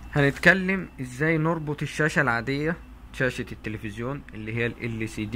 هنتكلم ازاي نربط الشاشة العادية شاشة التلفزيون اللي هي ال LCD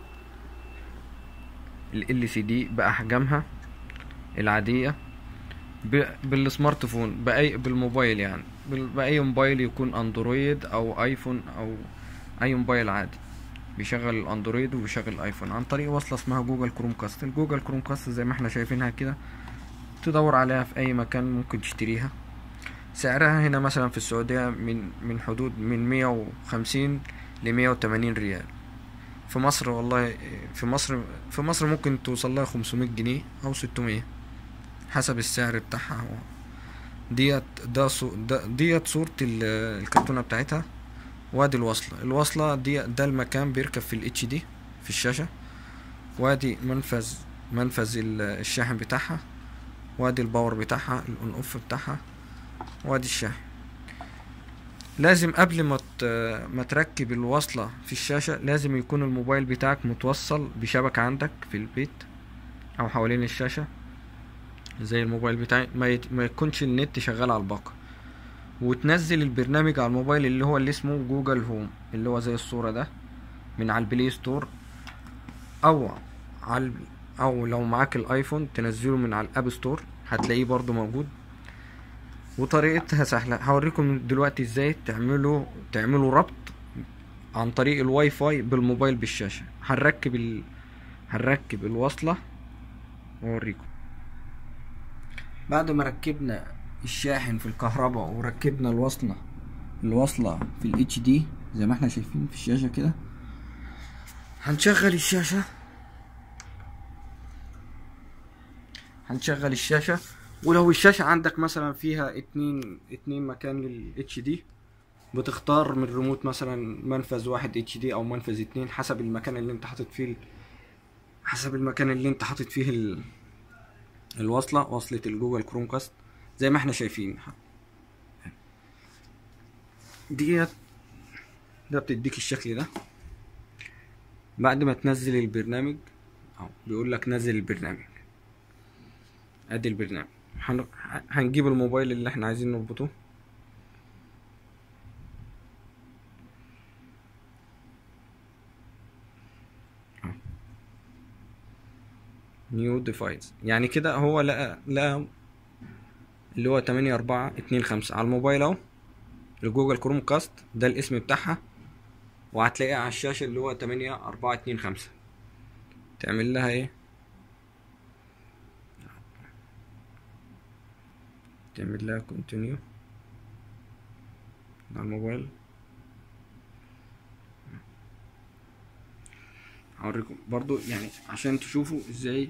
ال LCD بأحجامها العادية ب- بالسمارت فون بأي بالموبايل يعني بال- بأي موبايل يكون اندرويد او ايفون او اي موبايل عادي بيشغل الاندرويد وبيشغل الايفون عن طريق وصلة اسمها جوجل كروم كاست الجوجل كروم كاست زي ما احنا شايفينها كده تدور عليها في اي مكان ممكن تشتريها سعرها هنا مثلا في السعودية من من حدود من مية وخمسين لمية وتمانين ريال في مصر والله في مصر في مصر ممكن توصل لها خمسمية جنيه أو ستمية حسب السعر بتاعها هو ديت ده صو ده ديت صورة ال- الكرتونة بتاعتها وادي الوصلة الوصلة دي ده المكان بيركب في الاتش دي في الشاشة وادي منفذ منفذ ال- الشاحن بتاعها وادي الباور بتاعها الاون اوف بتاعها وادي الشاحن لازم قبل ما ت- ما تركب الوصلة في الشاشة لازم يكون الموبايل بتاعك متوصل بشبكة عندك في البيت أو حوالين الشاشة زي الموبايل بتاعي ما, يت... ما يكونش النت شغال على الباقة وتنزل البرنامج على الموبايل اللي هو اللي اسمه جوجل هوم اللي هو زي الصورة ده من على البلاي ستور أو على ال- أو لو معاك الآيفون تنزله من على الأب ستور هتلاقيه برضو موجود وطريقتها سهلة هوريكم دلوقتي ازاي تعملوا تعملوا ربط عن طريق الواي فاي بالموبايل بالشاشة هنركب ال... هنركب الوصلة واوريكم بعد ما ركبنا الشاحن في الكهرباء وركبنا الوصلة الوصلة في الاتش دي زي ما احنا شايفين في الشاشة كده هنشغل الشاشة هنشغل الشاشة ولو الشاشة عندك مثلا فيها اتنين اتنين مكان للاتش دي بتختار من الريموت مثلا منفذ واحد اتش دي او منفذ اتنين حسب المكان اللي انت حاطط فيه ال- حسب المكان اللي انت حاطط فيه ال... الوصلة وصلة الجوجل كروم كاست زي ما احنا شايفين ديت ده بتديك الشكل ده بعد ما تنزل البرنامج اهو بيقول لك نزل البرنامج ادي البرنامج هن- هنجيب الموبايل اللي احنا عايزين نربطه نيو ديفايس يعني كده هو لقى لقى اللي هو تمانية أربعة اتنين خمسة على الموبايل اهو الجوجل كروم كاست ده الاسم بتاعها وهتلاقيها على الشاشة اللي هو تمانية أربعة اتنين خمسة تعمل لها ايه تعمل لها كونتينيو على الموبايل هوريكم برضو يعني عشان تشوفوا ازاي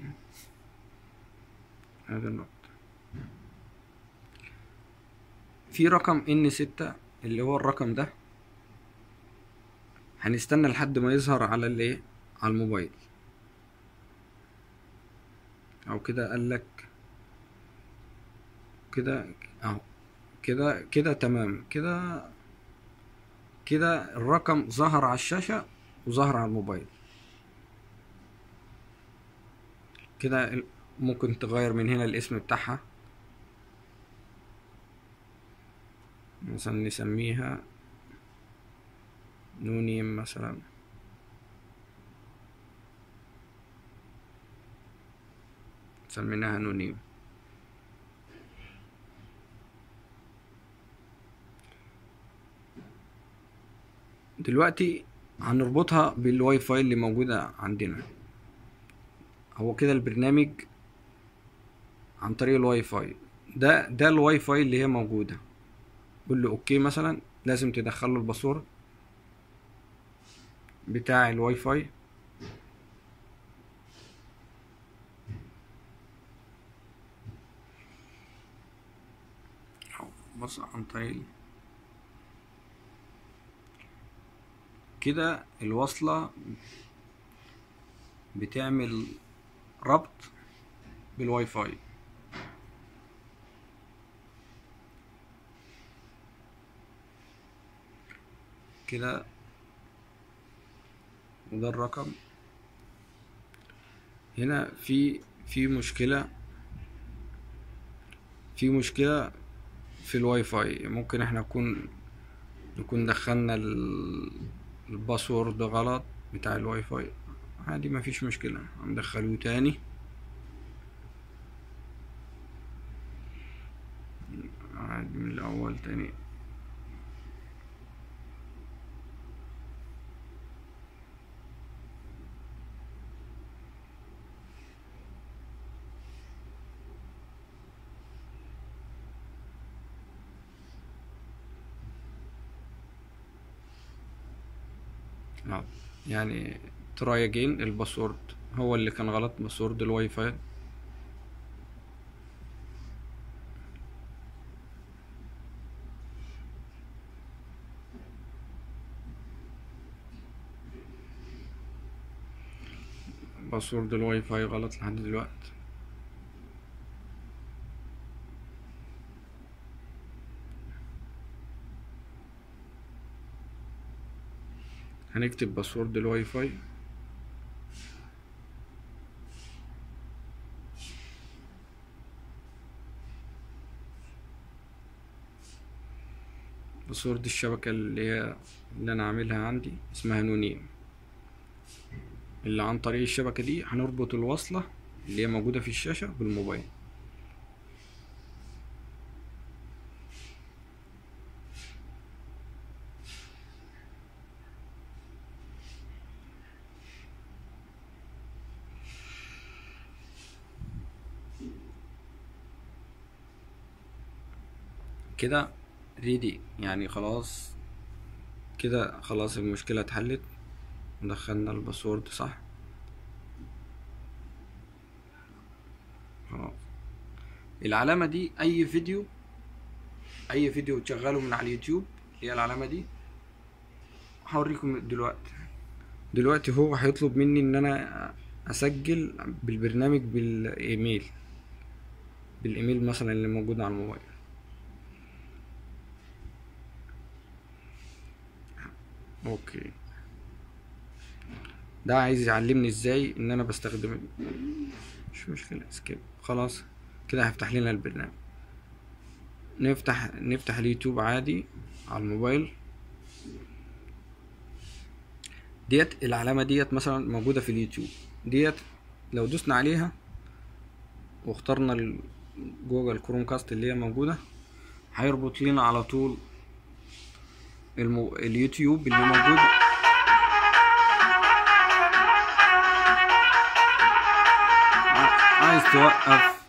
هذا النقطة في رقم ان ستة اللي هو الرقم ده هنستنى لحد ما يظهر على الايه على الموبايل او كده قالك كده اهو كده كده تمام كده كده الرقم ظهر على الشاشة وظهر على الموبايل كده ال- ممكن تغير من هنا الاسم بتاعها مثلا نسميها نونيم مثلا سميناها نونيم دلوقتي هنربطها بالواي فاي اللي موجودة عندنا هو كده البرنامج عن طريق الواي فاي ده ده الواي فاي اللي هي موجودة قول له اوكي مثلا لازم تدخل له الباسورد بتاع الواي فاي أو بص عن طريق كده الوصلة بتعمل ربط بالواي فاي كده وده الرقم هنا في في مشكلة في مشكلة في الواي فاي ممكن احنا نكون نكون دخلنا ال- الباسورد غلط بتاع الواي فاي عادي مفيش مشكلة هندخله تاني عادي من الأول تاني اه يعني تراي اجين الباسورد هو اللي كان غلط باسورد الواي فاي باسورد الواي فاي غلط لحد دلوقتي هنكتب باسورد الواي فاي باسورد الشبكة اللي هي اللي أنا عاملها عندي اسمها نونيم اللي عن طريق الشبكة دي هنربط الوصلة اللي هي موجودة في الشاشة بالموبايل كده ريدي يعني خلاص كده خلاص المشكلة اتحلت دخلنا الباسورد صح خلاص العلامة دي أي فيديو أي فيديو تشغله من على اليوتيوب اللي هي العلامة دي هوريكم دلوقتي دلوقتي هو هيطلب مني إن أنا أسجل بالبرنامج بالإيميل بالإيميل مثلا اللي موجود على الموبايل اوكي ده عايز يعلمني ازاي ان انا بستخدم مش مشكلة سكيب خلاص كده هيفتح لنا البرنامج نفتح نفتح اليوتيوب عادي على الموبايل ديت العلامة ديت مثلا موجودة في اليوتيوب ديت لو دوسنا عليها واخترنا ال- جوجل كروم كاست اللي هي موجودة هيربط لنا على طول المو... اليوتيوب اللي موجود ع- عايز توقف